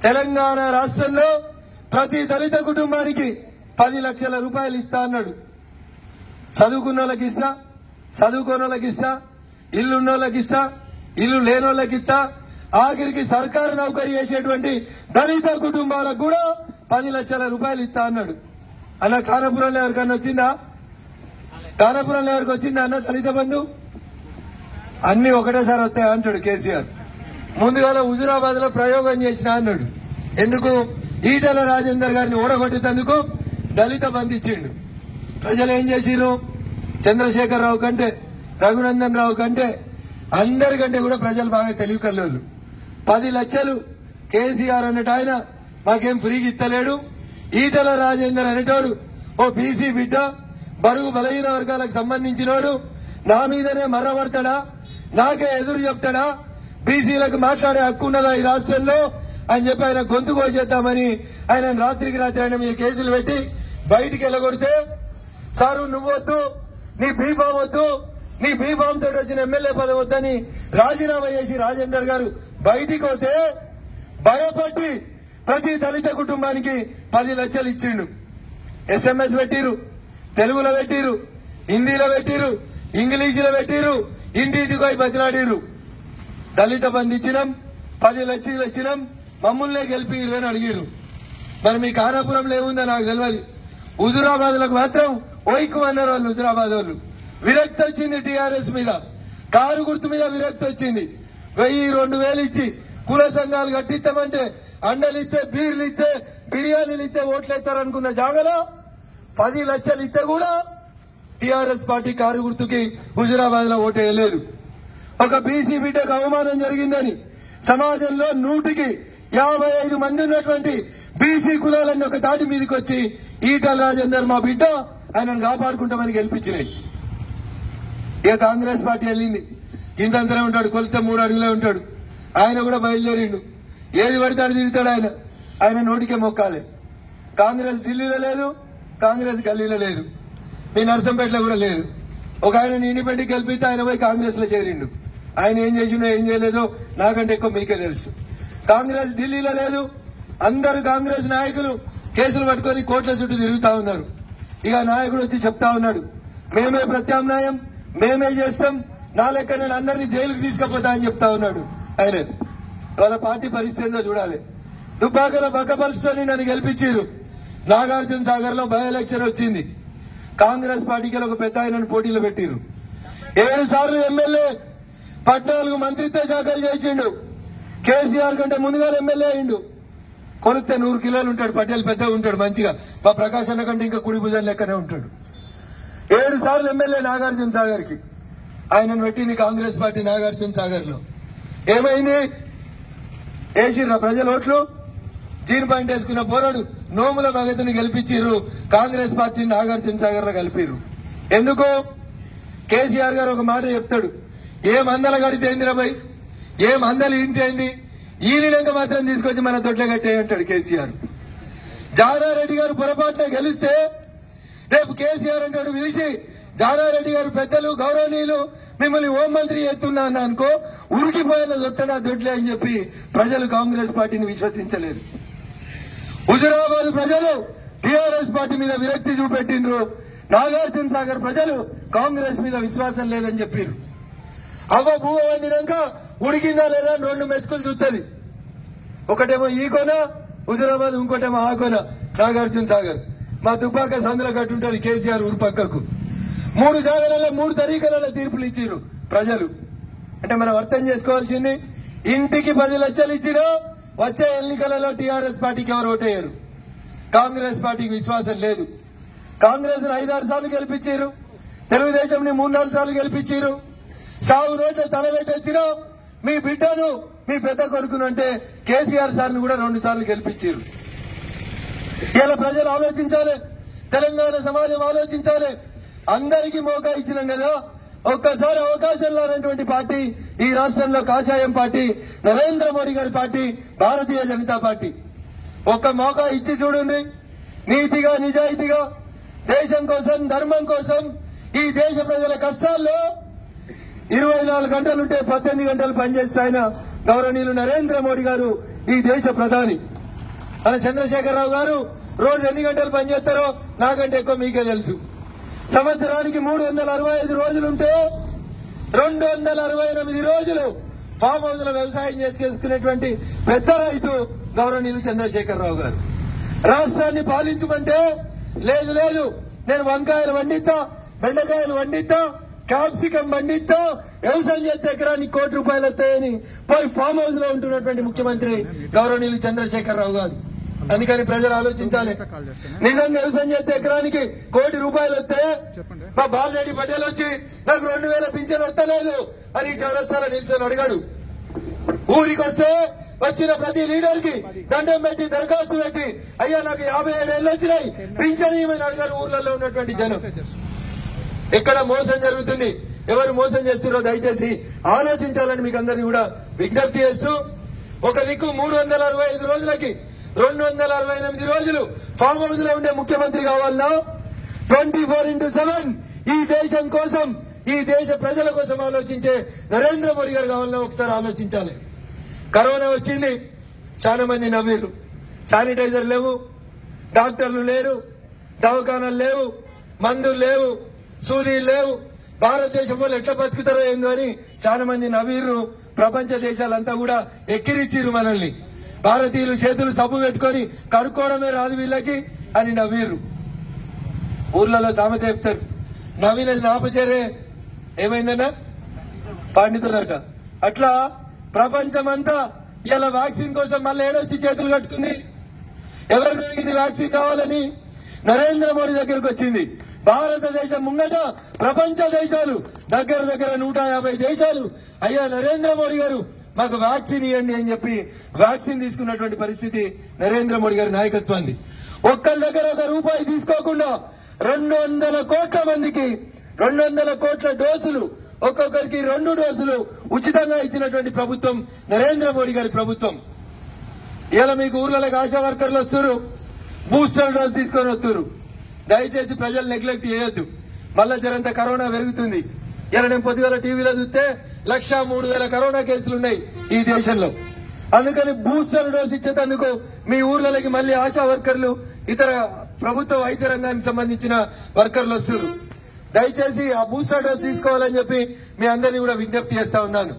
తెలంగాణ రాష్ట్రంలో ప్రతి దళిత కుటుంబానికి పది లక్షల రూపాయలు ఇస్తా అన్నాడు చదువుకున్న వాళ్ళకి ఇస్తా చదువుకున్న వాళ్ళకి ఇస్తా ఇల్లు ఉన్న వాళ్ళకి ఇస్తా ఇల్లు లేని వాళ్ళకి ఇస్తా ఆఖరికి సర్కారు నౌకరీ చేసేటువంటి దళిత కుటుంబాలకు కూడా పది లక్షల రూపాయలు ఇస్తా అన్నాడు అన్న కానపురంలో ఎవరికన్నా వచ్చిందా కానపురంలో ఎవరికి వచ్చిందా అన్న దళిత బంధు అన్ని ఒకటేసారి వస్తాయి అంటాడు కేసీఆర్ ముందుగాల హుజురాబాద్ లో ప్రయోగం చేసిన అన్నాడు ఎందుకు ఈటల రాజేందర్ గారిని ఓడగొట్టేందుకు దళిత బంధు ఇచ్చిండు ప్రజలు ఏం చేసిరు చంద్రశేఖర్ రావు కంటే రఘునందన్ రావు కంటే అందరికంటే కూడా ప్రజలు బాగా తెలివి కల్లోళ్ళు పది లక్షలు కేసీఆర్ అన్నట్టు ఆయన మాకేం ఫ్రీగా ఇస్తలేడు ఈటల రాజేందర్ అనేటోడు ఓ బీసీ బిడ్డ బరువు బలహీన వర్గాలకు సంబంధించినోడు నా మీదనే మర్రబడతాడా నాకే ఎదురు చెప్తాడా బీసీలకు మాట్లాడే హక్కు ఉన్నదా ఈ రాష్ట్రంలో అని చెప్పి ఆయన గొంతు కోసేద్దామని ఆయన రాత్రికి రాత్రి ఆయన మీద కేసులు పెట్టి బయటికి వెళ్ళగొడితే సారు నువ్వొద్దు నీ బీఫామ్ వద్దు నీ బీఫామ్ తోటి వచ్చిన ఎమ్మెల్యే పదవి వద్దని రాజీనామా చేసి రాజేందర్ గారు బయటికి వస్తే భయపడి ప్రతి దళిత కుటుంబానికి పది లక్షలు ఇచ్చిండు ఎస్ఎంఎస్ పెట్టిరు తెలుగులో పెట్టిరు హిందీలో పెట్టిరు ఇంగ్లీషులో పెట్టిరు ఇంటింటికి పోయి బతిలాడిరు దళిత బంధు ఇచ్చినాం పది లక్షలు ఇచ్చినాం మమ్మల్నే గెలిపి అని అడిగిరు మరి మీ కానాపురంలో ఏముందో నాకు తెలియదు హుజురాబాద్ లకు మాత్రం ఓయికు అన్నారు వాళ్ళు హుజురాబాద్ వాళ్ళు విరక్తి వచ్చింది టీఆర్ఎస్ మీద కారు గుర్తు మీద విరక్తి వచ్చింది వెయ్యి రెండు వేలు ఇచ్చి కుల సంఘాలు కట్టిస్తామంటే అండలు ఇస్తే బీర్లు ఇస్తే బిర్యానీలు ఇస్తే ఓట్లు ఇస్తారనుకున్న జాగలో పది లక్షలు ఇస్తే కూడా టీఆర్ఎస్ పార్టీ కారు గుర్తుకి హుజురాబాద్ లో ఓటు వేయలేదు ఒక బీసీ బిడ్డకు అవమానం జరిగిందని సమాజంలో నూటికి యాభై ఐదు మంది ఉన్నటువంటి బీసీ కులాలన్నీ ఒక దాటి మీదకి వచ్చి ఈటల రాజేందర్ మా బిడ్డ ఆయనను కాపాడుకుంటామని గెలిపించినాయి ఇక కాంగ్రెస్ పార్టీ వెళ్ళింది ఇంతంతనే ఉంటాడు కొలితే మూడు అడుగులే ఉంటాడు ఆయన కూడా బయలుదేరిండు ఏది పడితే అది తిరుగుతాడు ఆయన ఆయన నోటికే మొక్కాలి కాంగ్రెస్ ఢిల్లీలో లేదు కాంగ్రెస్ గల్లీలో లేదు మీ నర్సంపేటలో కూడా లేదు ఒక ఆయన ఇండిపెండెంట్ గెలిపిస్తే ఆయన పోయి కాంగ్రెస్ లో చేరిండు ఆయన ఏం చేసిండో ఏం చేయలేదో నాకంటే ఎక్కువ మీకే తెలుసు కాంగ్రెస్ ఢిల్లీలో లేదు అందరు కాంగ్రెస్ నాయకులు కేసులు పట్టుకొని కోట్ల చుట్టూ తిరుగుతా ఉన్నారు ఇక నాయకుడు వచ్చి చెప్తా ఉన్నాడు మేమే ప్రత్యామ్నాయం మేమే చేస్తాం నా లెక్క నేను అందరినీ జైలుకి తీసుకుపోతా అని చెప్తా ఉన్నాడు ఆయన వాళ్ళ పార్టీ పరిస్థితి ఏందో చూడాలి దుబ్బాకల బక్కపల్స్టోని నన్ను గెలిపించారు నాగార్జున సాగర్ లో బై ఎలక్షన్ వచ్చింది కాంగ్రెస్ పార్టీకి ఒక పెద్ద ఆయనను పోటీలో పెట్టిరు ఏడు సార్లు ఎమ్మెల్యే పద్నాలుగు మంత్రిత్వ శాఖలు చేసిండు కేసీఆర్ కంటే ముందుగా ఎమ్మెల్యే అయిండు కొలిస్తే నూరు కిలోలు ఉంటాడు పటేల్ పెద్దగా ఉంటాడు మంచిగా మా ప్రకాశ్ అన్న కంటే ఇంకా కుడి భుజాలు లెక్కనే ఉంటాడు ఏడు సార్లు ఎమ్మెల్యే నాగార్జున సాగర్ కి ఆయనను పెట్టింది కాంగ్రెస్ పార్టీ నాగార్జున సాగర్ లో ఏమైంది వేసిర్రా ప్రజల ఓట్లు జీన్ పాయింట్ వేసుకున్న పోరాడు నోముల భగత్ని గెలిపించారు కాంగ్రెస్ పార్టీని నాగార్జున సాగర్ లో కలిపారు ఎందుకు కేసీఆర్ గారు ఒక మాట చెప్తాడు ఏ మందల గడితే ఏందిరా భయ్ ఏ మందలు ఇంటి అయింది ఈనినాక మాత్రం తీసుకొచ్చి మన దొడ్ల కట్టే అంటాడు కేసీఆర్ జానారెడ్డి గారు పొరపాటున గెలిస్తే రేపు కేసీఆర్ అంటాడు పిలిచి జానారెడ్డి గారు పెద్దలు గౌరవనీయులు మిమ్మల్ని హోం మంత్రి చేస్తున్నాను అనుకో ఉరికిపోయిన దొట్టడా దొడ్లే అని చెప్పి ప్రజలు కాంగ్రెస్ పార్టీని విశ్వసించలేదు హుజురాబాద్ ప్రజలు టీఆర్ఎస్ పార్టీ మీద విరక్తి చూపెట్టిండ్రు నాగార్జున సాగర్ ప్రజలు కాంగ్రెస్ మీద విశ్వాసం లేదని చెప్పారు అవ్వ భూమ వండినాక ఉడికిందా లేదా అని రెండు మెతుకులు చూస్తుంది ఒకటేమో ఈ కొన హుజురాబాద్ ఇంకోటేమో ఆ కొన నాగార్జున సాగర్ మా దుబ్బాక సందులో కట్టుంటది కేసీఆర్ ఊరు పక్కకు మూడు జాగాలలో మూడు తరీకలలో తీర్పులు ఇచ్చారు ప్రజలు అంటే మనం అర్థం చేసుకోవాల్సింది ఇంటికి పది లక్షలు ఇచ్చినా వచ్చే ఎన్నికలలో టీఆర్ఎస్ పార్టీకి ఎవరు ఓటేయరు కాంగ్రెస్ పార్టీకి విశ్వాసం లేదు కాంగ్రెస్ ఐదారు సార్లు గెలిపించారు తెలుగుదేశం మూడు నాలుగు సార్లు గెలిపించారు సాగు రోజులు తలబెట్టొచ్చినా మీ బిడ్డను మీ పెద్ద కొడుకును అంటే కేసీఆర్ సార్ను కూడా రెండు సార్లు గెలిపించారు ఇలా ప్రజలు ఆలోచించాలి తెలంగాణ సమాజం ఆలోచించాలి అందరికీ మోకా ఇచ్చినాం కదా ఒక్కసారి అవకాశం లేనటువంటి పార్టీ ఈ రాష్ట్రంలో కాషాయం పార్టీ నరేంద్ర మోడీ గారి పార్టీ భారతీయ జనతా పార్టీ ఒక్క మోకా ఇచ్చి చూడండి నీతిగా నిజాయితీగా దేశం కోసం ధర్మం కోసం ఈ దేశ ప్రజల కష్టాల్లో ఇరవై నాలుగు గంటలుంటే పద్దెనిమిది గంటలు పనిచేస్తే ఆయన గౌరవనీయులు నరేంద్ర మోడీ గారు ఈ దేశ ప్రధాని మన చంద్రశేఖరరావు గారు రోజు ఎన్ని గంటలు పనిచేస్తారో నాకంటే ఎక్కువ మీకే తెలుసు సంవత్సరానికి మూడు వందల అరవై ఐదు రోజులుంటే రెండు వందల అరవై ఎనిమిది రోజులు ఫామ్ హౌస్ లో వ్యవసాయం చేసుకునేటువంటి పెద్ద రైతు గౌరవనీయులు చంద్రశేఖరరావు గారు రాష్ట్రాన్ని పాలించమంటే లేదు లేదు నేను వంకాయలు వండిస్తా బెండకాయలు వండిస్తా క్యాప్సికం వండిస్తా వ్యవసాయం చేస్తే ఎకరానికి కోటి రూపాయలు వస్తాయని పోయి ఫామ్ హౌస్ లో ఉంటున్నటువంటి ముఖ్యమంత్రి గౌరవనీయులు చంద్రశేఖరరావు గారు అందుకని ప్రజలు ఆలోచించాలి నిజంగా వ్యవసాయం చేస్తే ఎకరానికి కోటి రూపాయలు వస్తే మా బాలరెడ్డి పటేల్ వచ్చి నాకు రెండు వేల పింఛన్ వస్తలేదు అని చౌరస్తాలో నిల్చొని అడిగాడు ఊరికి వస్తే వచ్చిన ప్రతి లీడర్ కి దండం పెట్టి దరఖాస్తు పెట్టి అయ్యా నాకు యాభై ఏడేళ్ళు వచ్చినాయి పింఛన్ ఇవ్వమని అడిగారు ఊర్లలో ఉన్నటువంటి జనం ఎక్కడ మోసం జరుగుతుంది ఎవరు మోసం చేస్తున్నారో దయచేసి ఆలోచించాలని మీకు అందరినీ కూడా విజ్ఞప్తి చేస్తూ ఒక దిక్కు మూడు వందల అరవై ఐదు రోజులకి రెండు వందల అరవై ఎనిమిది రోజులు ఫామ్ హౌస్ లో ఉండే ముఖ్యమంత్రి కావాలన్నా ట్వంటీ ఫోర్ ఇంటూ సెవెన్ ఈ దేశం కోసం ఈ దేశ ప్రజల కోసం ఆలోచించే నరేంద్ర మోడీ గారు కావాలన్నా ఒకసారి ఆలోచించాలి కరోనా వచ్చింది చాలా మంది నవ్వారు శానిటైజర్ లేవు డాక్టర్లు లేరు దవాఖానాలు లేవు మందులు లేవు సూదీలు లేవు భారతదేశం వాళ్ళు ఎట్లా బతుకుతారో ఏందో అని చాలా మంది నవ్వీరు ప్రపంచ దేశాలంతా కూడా ఎక్కిరిచ్చిరు మనల్ని భారతీయులు చేతులు సబ్బు పెట్టుకొని కడుక్కోవడమే రాదు వీళ్ళకి అని నవ్వీరు ఊర్లలో సామెత చెప్తారు నవీన నాపచేరే ఏమైందన్నా పండితులట అట్లా ప్రపంచమంతా ఇలా వ్యాక్సిన్ కోసం మళ్ళీ ఏడొచ్చి చేతులు కట్టుకుంది ఎవరు దొరికింది వ్యాక్సిన్ కావాలని నరేంద్ర మోడీ దగ్గరకు వచ్చింది భారతదేశం ముంగట ప్రపంచ దేశాలు దగ్గర దగ్గర నూట యాభై దేశాలు అయ్యా నరేంద్ర మోడీ గారు మాకు వ్యాక్సిన్ ఇవ్వండి అని చెప్పి వ్యాక్సిన్ తీసుకున్నటువంటి పరిస్థితి నరేంద్ర మోడీ గారి నాయకత్వాన్ని ఒక్కరి దగ్గర ఒక రూపాయి తీసుకోకుండా రెండు వందల కోట్ల మందికి రెండు వందల కోట్ల డోసులు ఒక్కొక్కరికి రెండు డోసులు ఉచితంగా ఇచ్చినటువంటి ప్రభుత్వం నరేంద్ర మోడీ గారి ప్రభుత్వం ఇలా మీకు ఊర్లలో ఆశా వర్కర్లు వస్తారు బూస్టర్ డోస్ తీసుకొని వస్తారు దయచేసి ప్రజలు నెగ్లెక్ట్ చేయొద్దు మళ్ళా జరంత కరోనా పెరుగుతుంది ఇలా నేను పొద్దుగాల టీవీలో చూస్తే లక్ష మూడు వేల కరోనా కేసులు ఉన్నాయి ఈ దేశంలో అందుకని బూస్టర్ డోస్ ఇచ్చేందుకు మీ ఊర్లలోకి మళ్ళీ ఆశా వర్కర్లు ఇతర ప్రభుత్వ వైద్య రంగానికి సంబంధించిన వర్కర్లు వస్తారు దయచేసి ఆ బూస్టర్ డోస్ తీసుకోవాలని చెప్పి మీ అందరినీ కూడా విజ్ఞప్తి చేస్తా ఉన్నాను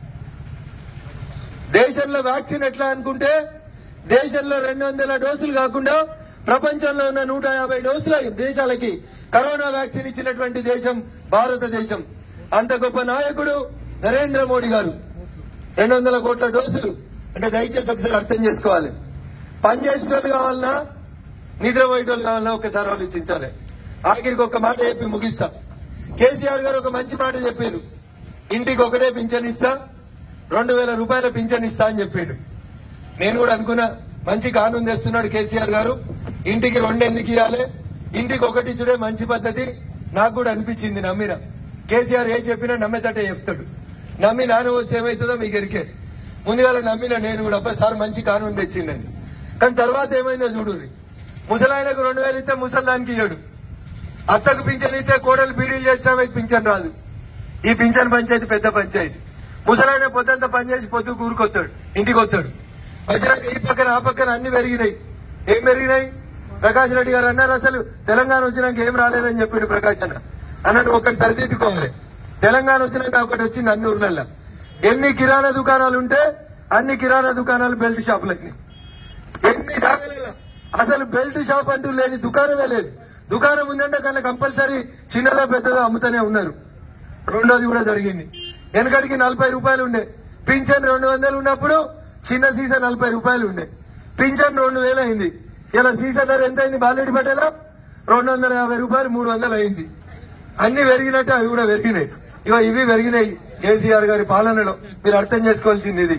దేశంలో వ్యాక్సిన్ ఎట్లా అనుకుంటే దేశంలో రెండు వందల డోసులు కాకుండా ప్రపంచంలో ఉన్న నూట యాభై డోసుల దేశాలకి కరోనా వ్యాక్సిన్ ఇచ్చినటువంటి దేశం భారతదేశం అంత గొప్ప నాయకుడు నరేంద్ర మోడీ గారు రెండు వందల కోట్ల డోసులు అంటే దయచేసి ఒకసారి అర్థం చేసుకోవాలి పని చేసిన వాళ్ళు కావాలన్నా నిద్రపోయేటోళ్ళు కావాలన్నా ఒకసారి ఆలోచించాలి ఆఖరికి ఒక మాట చెప్పి ముగిస్తా కేసీఆర్ గారు ఒక మంచి మాట చెప్పారు ఇంటికి ఒకటే పింఛన్ ఇస్తా రెండు వేల రూపాయల పింఛన్ ఇస్తా అని చెప్పాడు నేను కూడా అనుకున్నా మంచి కానూన్ తెస్తున్నాడు కేసీఆర్ గారు ఇంటికి రెండు ఎందుకు ఇవ్వాలి ఇంటికి ఒకటి ఇచ్చుడే మంచి పద్ధతి నాకు కూడా అనిపించింది నమ్మిన కేసీఆర్ ఏం చెప్పినా నమ్మేటట్టే చెప్తాడు నమ్మి నాన్న వస్తే ఏమవుతుందో మీకు ఎరికే ముందుగా నమ్మిన నేను కూడా అబ్బా సార్ మంచి కానూన్ తెచ్చిండని కానీ తర్వాత ఏమైందో చూడుర్రి ముసలాయనకు రెండు వేలు ఇస్తే ముసలానికి ఇయ్యడు అత్తకు పింఛన్ ఇస్తే కోడలు బీడీలు చేసిన పింఛన్ రాదు ఈ పింఛన్ పంచాయతీ పెద్ద పంచాయతీ ముసలాయన పొద్దంతా పనిచేసి పొద్దు కూరుకొస్తాడు ఇంటికి వస్తాడు వచ్చినాక ఈ పక్కన ఆ పక్కన అన్ని పెరిగినాయి ఏం పెరిగినాయి ప్రకాష్ రెడ్డి గారు అన్నారు అసలు తెలంగాణ వచ్చినాక ఏం రాలేదని చెప్పాడు ప్రకాష్ అన్న అన్నట్టు ఒకటి సరిదిద్దుకోవాలి తెలంగాణ వచ్చినాక ఒకటి వచ్చింది అన్ని ఊర్లల్లో ఎన్ని కిరాణా దుకాణాలు ఉంటే అన్ని కిరాణా దుకాణాలు బెల్ట్ షాపులు అయినాయి ఎన్ని జాగలేదు అసలు బెల్ట్ షాప్ అంటూ లేని దుకాణమే లేదు దుకాణం ఉందంటే కన్నా కంపల్సరీ చిన్నదో పెద్దదో అమ్ముతూనే ఉన్నారు రెండోది కూడా జరిగింది వెనకటికి నలభై రూపాయలు ఉండే పింఛన్ రెండు వందలు ఉన్నప్పుడు చిన్న సీసా నలభై రూపాయలు ఉండే పింఛన్ రెండు వేలు అయింది ఇలా సీసా ధర ఎంత అయింది బాలెడ్డి పటేలా రెండు వందల యాభై రూపాయలు మూడు వందలు అయింది అన్ని పెరిగినట్టు అవి కూడా పెరిగినాయి ఇవ ఇవి పెరిగినాయి కేసీఆర్ గారి పాలనలో మీరు అర్థం చేసుకోవాల్సింది ఇది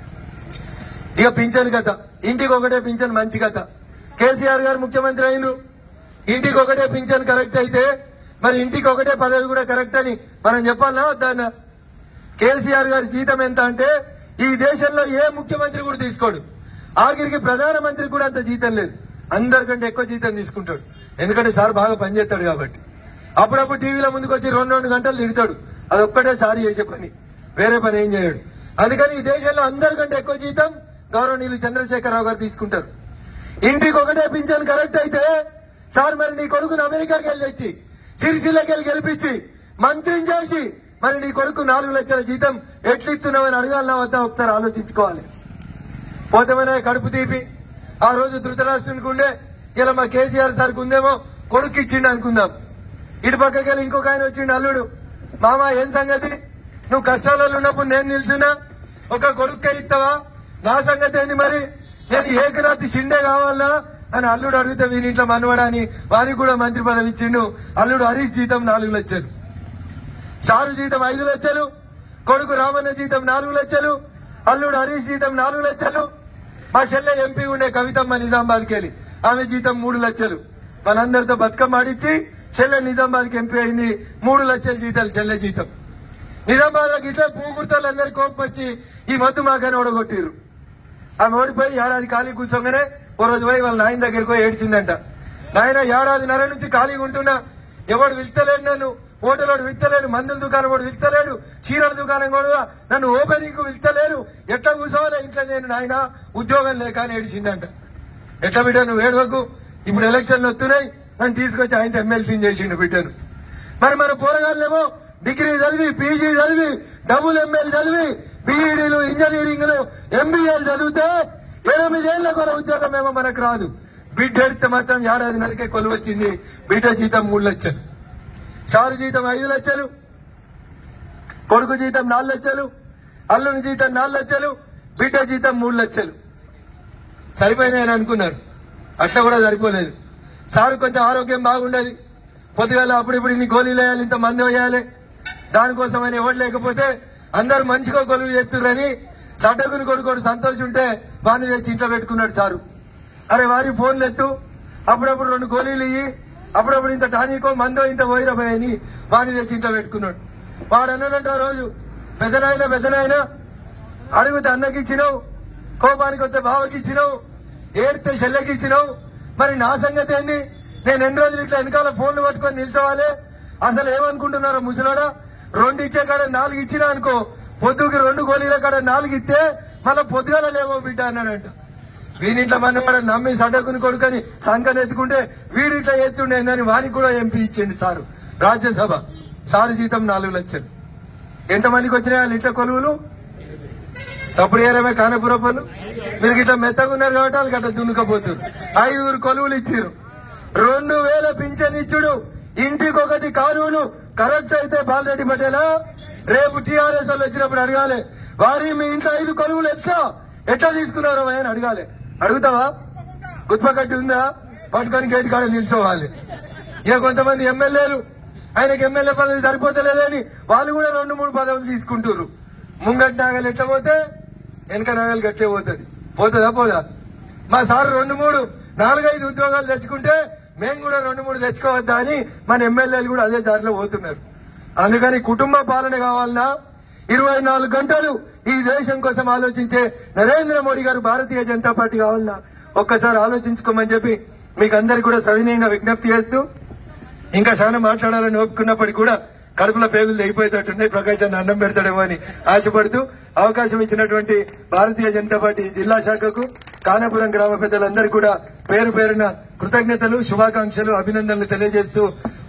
ఇక పింఛన్ కథ ఇంటికి ఒకటే పింఛన్ మంచి కథ కేసీఆర్ గారు ముఖ్యమంత్రి అయినరు ఇంటికి ఒకటే పింఛన్ కరెక్ట్ అయితే మరి ఇంటికి ఒకటే పదవి కూడా కరెక్ట్ అని మనం చెప్పాలనా వద్దా కేసీఆర్ గారి జీతం ఎంత అంటే ఈ దేశంలో ఏ ముఖ్యమంత్రి కూడా తీసుకోడు ఆఖరికి ప్రధానమంత్రి కూడా అంత జీతం లేదు అందరికంటే ఎక్కువ జీతం తీసుకుంటాడు ఎందుకంటే సార్ బాగా పనిచేస్తాడు కాబట్టి అప్పుడప్పుడు టీవీలో ముందుకు వచ్చి రెండు రెండు గంటలు తిడతాడు అది ఒక్కటే సారి చేసే పని వేరే పని ఏం చేయడు అందుకని ఈ దేశంలో అందరికంటే ఎక్కువ జీతం గౌరవనీయులు చంద్రశేఖరరావు గారు తీసుకుంటారు ఇంటికి ఒకటే పింఛన్ కరెక్ట్ అయితే సార్ మరి నీ కొడుకును అమెరికాకి వెళ్ళి తెచ్చి సిరిసిల్లకి వెళ్ళి గెలిపించి మంత్రిని చేసి మరి నీ కొడుకు నాలుగు లక్షల జీతం ఎట్లిస్తున్నావని అడగాలన్నా వద్దా ఒకసారి ఆలోచించుకోవాలి పోతేమనే కడుపు తీపి ఆ రోజు ధృతరాష్ట్రానికి ఉండే ఇలా మా కేసీఆర్ సార్కి ఉందేమో కొడుకు ఇచ్చిండు అనుకుందాం ఇటు పక్కకి వెళ్ళి ఇంకొక ఆయన వచ్చిండు అల్లుడు మామ ఏం సంగతి నువ్వు కష్టాలలో ఉన్నప్పుడు నేను నిల్చున్నా ఒక కొడుకే ఇస్తావా నా సంగతి ఏంది మరి నేను ఏకనాథ్ షిండే కావాలా అని అల్లుడు అడిగితే వీని ఇంట్లో మనవడాని వారికి కూడా మంత్రి పదవి ఇచ్చిండు అల్లుడు హరీష్ జీతం నాలుగు లక్షలు సారు జీతం ఐదు లక్షలు కొడుకు రామన్న జీతం నాలుగు లక్షలు అల్లుడు హరీష్ జీతం నాలుగు లక్షలు మా చెల్లె ఎంపీ ఉండే కవితమ్మ నిజామాబాద్కి వెళ్ళి ఆమె జీతం మూడు లక్షలు మనందరితో బతుకమ్మ ఆడిచ్చి చెల్లె నిజామాబాద్కి ఎంపీ అయింది మూడు లక్షల జీతాలు చెల్లె జీతం నిజామాబాద్ లో ఇట్లా పూగుర్తలు అందరి కోపం వచ్చి ఈ మత్తు మాకని ఓడగొట్టిరు ఆమె ఓడిపోయి ఏడాది ఖాళీ కూర్చోగానే ఓ రోజు పోయి వాళ్ళ నాయన దగ్గరికి పోయి ఏడ్చిందంట నాయన ఏడాదిన్నర నుంచి ఖాళీగా ఉంటున్నా ఎవడు విల్తలేడు నన్ను హోటలోడు విల్తలేడు మందుల దుకాణం కూడా విల్తలేడు చీరల దుకాణం కూడా నన్ను ఓపెనింగ్ విల్తలేడు ఎట్లా కూర్చోవాలి ఇంట్లో నేను నాయన ఉద్యోగం లేక అని ఏడిచిందంట ఎట్లా బిడ్డ నువ్వు ఏడవకు ఇప్పుడు ఎలక్షన్లు వస్తున్నాయి నన్ను తీసుకొచ్చి ఆయనతో ఎమ్మెల్సీని చేసిండు బిడ్డను మరి మన పోరగాళ్ళేమో డిగ్రీ చదివి పీజీ చదివి డబుల్ ఎంఎల్ చదివి బీఈడీలు ఇంజనీరింగ్లు ఎంబీఏలు చదివితే ఎనిమిదేళ్ల కూడా ఉద్యోగం ఏమో మనకు రాదు బిడ్డ ఎడితే మాత్రం ఏడాది నరకే కొలువు వచ్చింది బిడ్డ జీతం మూడు లక్షలు సారు జీతం ఐదు లక్షలు కొడుకు జీతం నాలుగు లక్షలు అల్లుని జీతం నాలుగు లక్షలు బిడ్డ జీతం మూడు లక్షలు సరిపోయినాయని అనుకున్నారు అట్లా కూడా సరిపోలేదు సారు కొంచెం ఆరోగ్యం బాగుండేది పొద్దుగాల అప్పుడిప్పుడు ఇన్ని గోళీలు వేయాలి ఇంత మంది వేయాలి దానికోసం అని ఎవరు లేకపోతే అందరు మంచిగా కొలువు చేస్తుర్రని సడ్డకుని కొడుకోడు సంతోషం ఉంటే వాడిని తెచ్చి ఇంట్లో పెట్టుకున్నాడు సారు అరే వారి ఫోన్లు ఎత్తు అప్పుడప్పుడు రెండు గోళీలు ఇయ్యి అప్పుడప్పుడు ఇంత టానికో మందో ఇంత పోయిరపోయని వాడిని తెచ్చి ఇంట్లో పెట్టుకున్నాడు వాడు అన్నాడంట ఆ రోజు పెద్దనాయన పెద్దనాయన అడుగుతే అన్నకి ఇచ్చినావు కోపానికి వస్తే బావకి ఇచ్చినావు ఏడితే చెల్లెకి ఇచ్చినావు మరి నా సంగతి ఏంది నేను ఎన్ని రోజులు ఇట్లా వెనకాల ఫోన్లు పట్టుకొని నిల్చోవాలి అసలు ఏమనుకుంటున్నారో ముసలోడా రెండు ఇచ్చే కాడ నాలుగు ఇచ్చినా అనుకో పొద్దుకి రెండు గోళీల కాడ నాలుగు ఇస్తే మళ్ళీ పొద్దుగాల లేవో బిడ్డ అన్నాడంట వీనింట్లో మనవాడు నమ్మి సడకుని కొడుకని సంకని ఎత్తుకుంటే వీడింట్లో ఎత్తుండేందని వానికి కూడా ఎంపీ ఇచ్చిండు సారు రాజ్యసభ సారు జీతం నాలుగు లక్షలు ఎంతమందికి వచ్చినాయి వాళ్ళ ఇంట్లో కొలువులు సప్పుడు ఏరమే కానపురపలు మీరు ఇట్లా మెత్తగా ఉన్నారు కాబట్టి వాళ్ళకి అట్లా దున్నుకపోతున్నారు ఐదుగురు కొలువులు ఇచ్చిరు రెండు వేల పింఛన్ ఇచ్చుడు ఇంటికి ఒకటి కాలువలు కరెక్ట్ అయితే బాలరెడ్డి పటేలా రేపు టీఆర్ఎస్ వాళ్ళు వచ్చినప్పుడు అడగాలి వారి మీ ఇంట్లో ఐదు కొలువులు ఎట్లా ఎట్లా తీసుకున్నారు అని అడగాలి అడుగుతావా గుత్పకట్టి ఉందా పట్టుకొని గేట్ కాడ నిల్చోవాలి ఇక కొంతమంది ఎమ్మెల్యేలు ఆయనకి ఎమ్మెల్యే పదవి సరిపోతలేదని వాళ్ళు కూడా రెండు మూడు పదవులు తీసుకుంటారు ముంగట్ నాగలు ఎట్లా పోతే వెనక నాగలు గట్లే పోతుంది పోతుందా పోదా మా సార్ రెండు మూడు నాలుగైదు ఉద్యోగాలు తెచ్చుకుంటే మేము కూడా రెండు మూడు తెచ్చుకోవద్దా అని మన ఎమ్మెల్యేలు కూడా అదే దారిలో పోతున్నారు అందుకని కుటుంబ పాలన కావాలన్నా ఇరవై నాలుగు గంటలు ఈ దేశం కోసం ఆలోచించే నరేంద్ర మోడీ గారు భారతీయ జనతా పార్టీ కావాలన్నా ఒక్కసారి ఆలోచించుకోమని చెప్పి మీకు అందరికి కూడా సవినయంగా విజ్ఞప్తి చేస్తూ ఇంకా చాలా మాట్లాడాలని ఒప్పుకున్నప్పటికీ కూడా కడుపులో పేగులు తెగిపోయేటట్టున్నాయి ప్రకాశాన్ని అన్నం పెడతాడేమో అని ఆశపడుతూ అవకాశం ఇచ్చినటువంటి భారతీయ జనతా పార్టీ జిల్లా శాఖకు కానాపురం గ్రామ పెద్దలందరూ కూడా పేరు పేరున కృతజ్ఞతలు శుభాకాంక్షలు అభినందనలు తెలియజేస్తూ